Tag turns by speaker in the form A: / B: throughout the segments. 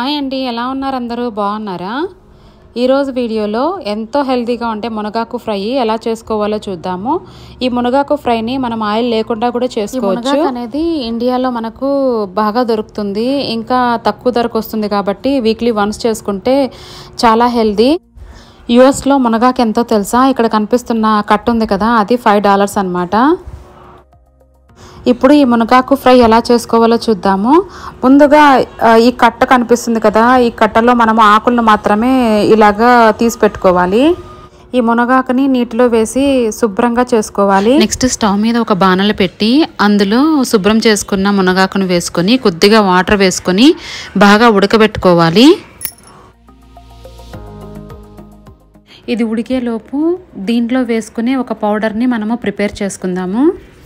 A: hi అండి ఎలా ఉన్నారు అందరూ బాగున్నారా ఈరోజు వీడియోలో ఎంతో హెల్తీగా ఉంటే మునగాకు ఫ్రై ఎలా చేసుకోవాలో చూద్దాము ఈ మునగాకు ఫ్రైని మనం ఆయిల్ లేకుండా కూడా చేసుకోవచ్చు అనేది ఇండియాలో మనకు బాగా దొరుకుతుంది ఇంకా తక్కువ ధరకు వస్తుంది కాబట్టి వీక్లీ వన్స్ చేసుకుంటే చాలా హెల్దీ యుఎస్లో మునగాకు ఎంతో తెలుసా ఇక్కడ కనిపిస్తున్న కట్ ఉంది కదా అది ఫైవ్ డాలర్స్ అనమాట ఇప్పుడు ఈ మునగాకు ఫ్రై ఎలా చేసుకోవాలో చూద్దాము ముందుగా ఆ, ఈ కట్ట కనిపిస్తుంది కదా ఈ కట్టలో మనము ఆకులను మాత్రమే ఇలాగా తీసి పెట్టుకోవాలి ఈ మునగాకుని నీటిలో వేసి శుభ్రంగా చేసుకోవాలి నెక్స్ట్ స్టవ్ మీద ఒక బాణలు పెట్టి అందులో శుభ్రం చేసుకున్న మునగాకును వేసుకొని కొద్దిగా వాటర్ వేసుకొని బాగా ఉడకబెట్టుకోవాలి ఇది ఉడికేలోపు దీంట్లో వేసుకునే ఒక పౌడర్ని మనము ప్రిపేర్ చేసుకుందాము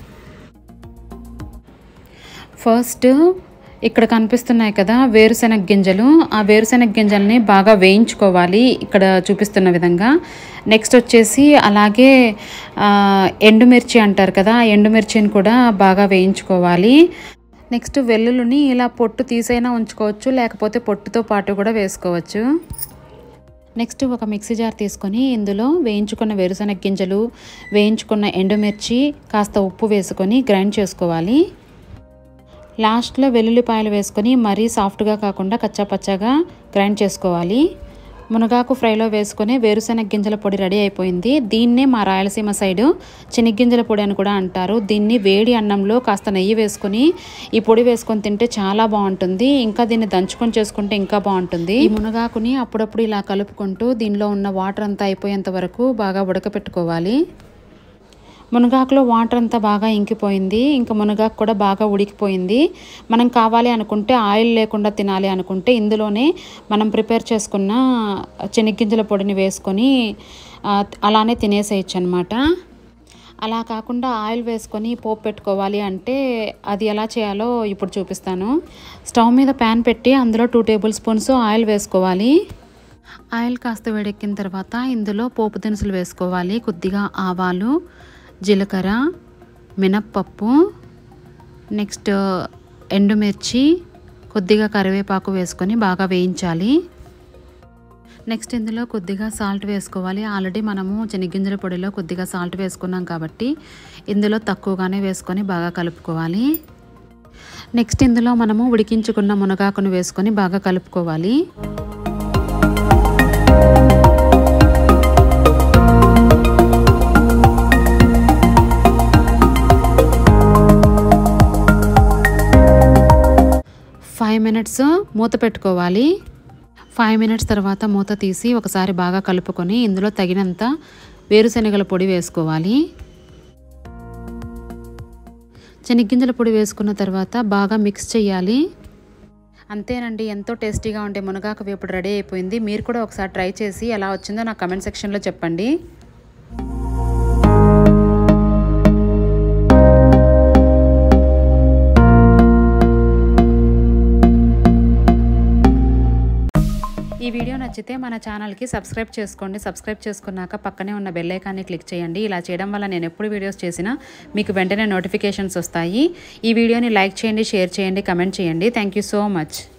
A: ఫస్ట్ ఇక్కడ కనిపిస్తున్నాయి కదా వేరుశెనగ గింజలు ఆ వేరుశెనగ గింజల్ని బాగా వేయించుకోవాలి ఇక్కడ చూపిస్తున్న విధంగా నెక్స్ట్ వచ్చేసి అలాగే ఆ, ఎండుమిర్చి అంటారు కదా ఆ ఎండుమిర్చిని కూడా బాగా వేయించుకోవాలి నెక్స్ట్ వెల్లుల్లిని ఇలా పొట్టు తీసైనా ఉంచుకోవచ్చు లేకపోతే పొట్టుతో పాటు కూడా వేసుకోవచ్చు నెక్స్ట్ ఒక మిక్సీ జార్ తీసుకొని ఇందులో వేయించుకున్న వేరుశెనగ గింజలు వేయించుకున్న ఎండుమిర్చి కాస్త ఉప్పు వేసుకొని గ్రైండ్ చేసుకోవాలి లాస్ట్లో వెల్లుల్లిపాయలు వేసుకొని మరీ సాఫ్ట్గా కాకుండా కచ్చాపచ్చాగా గ్రైండ్ చేసుకోవాలి మునగాకు ఫ్రైలో వేసుకొని వేరుశెనగ గింజల పొడి రెడీ అయిపోయింది దీన్నే మా రాయలసీమ సైడు చెనిగ్గింజల పొడి అని కూడా అంటారు దీన్ని వేడి అన్నంలో కాస్త నెయ్యి వేసుకొని ఈ పొడి వేసుకొని తింటే చాలా బాగుంటుంది ఇంకా దీన్ని దంచుకొని చేసుకుంటే ఇంకా బాగుంటుంది ఈ మునగాకుని అప్పుడప్పుడు ఇలా కలుపుకుంటూ దీనిలో ఉన్న వాటర్ అంతా అయిపోయేంత వరకు బాగా ఉడకపెట్టుకోవాలి మునగాకులో వాటర్ అంతా బాగా ఇంకిపోయింది ఇంకా మునగాకు కూడా బాగా ఉడికిపోయింది మనం కావాలి అనుకుంటే ఆయిల్ లేకుండా తినాలి అనుకుంటే ఇందులోనే మనం ప్రిపేర్ చేసుకున్న చెనిగ్గింజల పొడిని వేసుకొని ఆ, అలానే తినేసేయచ్చు అనమాట అలా కాకుండా ఆయిల్ వేసుకొని పోపు పెట్టుకోవాలి అంటే అది ఎలా చేయాలో ఇప్పుడు చూపిస్తాను స్టవ్ మీద ప్యాన్ పెట్టి అందులో టూ టేబుల్ స్పూన్స్ ఆయిల్ వేసుకోవాలి ఆయిల్ కాస్త వేడెక్కిన తర్వాత ఇందులో పోపు దినుసులు వేసుకోవాలి కొద్దిగా ఆవాలు జీలకర్ర మినప్పప్పు నెక్స్ట్ ఎండుమిర్చి కొద్దిగా కరివేపాకు వేసుకొని బాగా వేయించాలి నెక్స్ట్ ఇందులో కొద్దిగా సాల్ట్ వేసుకోవాలి ఆల్రెడీ మనము శనగింజల పొడిలో కొద్దిగా సాల్ట్ వేసుకున్నాం కాబట్టి ఇందులో తక్కువగానే వేసుకొని బాగా కలుపుకోవాలి నెక్స్ట్ ఇందులో మనము ఉడికించుకున్న మునగాకును వేసుకొని బాగా కలుపుకోవాలి ఫైవ్ మినిట్స్ మూత పెట్టుకోవాలి ఫైవ్ మినిట్స్ తర్వాత మూత తీసి ఒకసారి బాగా కలుపుకొని ఇందులో తగినంత వేరుశనగల పొడి వేసుకోవాలి శనగ్గింజల పొడి వేసుకున్న తర్వాత బాగా మిక్స్ చేయాలి అంతేనండి ఎంతో టేస్టీగా ఉండే మునగాకు వేపుడు రెడీ అయిపోయింది మీరు కూడా ఒకసారి ట్రై చేసి ఎలా వచ్చిందో నా కమెంట్ సెక్షన్లో చెప్పండి ఈ వీడియో నచ్చితే మన ఛానల్కి సబ్స్క్రైబ్ చేసుకోండి సబ్స్క్రైబ్ చేసుకున్నాక పక్కనే ఉన్న బెల్ ఐకాన్ని క్లిక్ చేయండి ఇలా చేయడం వల్ల నేను ఎప్పుడు వీడియోస్ చేసినా మీకు వెంటనే నోటిఫికేషన్స్ వస్తాయి ఈ వీడియోని లైక్ చేయండి షేర్ చేయండి కమెంట్ చేయండి థ్యాంక్ యూ సో మచ్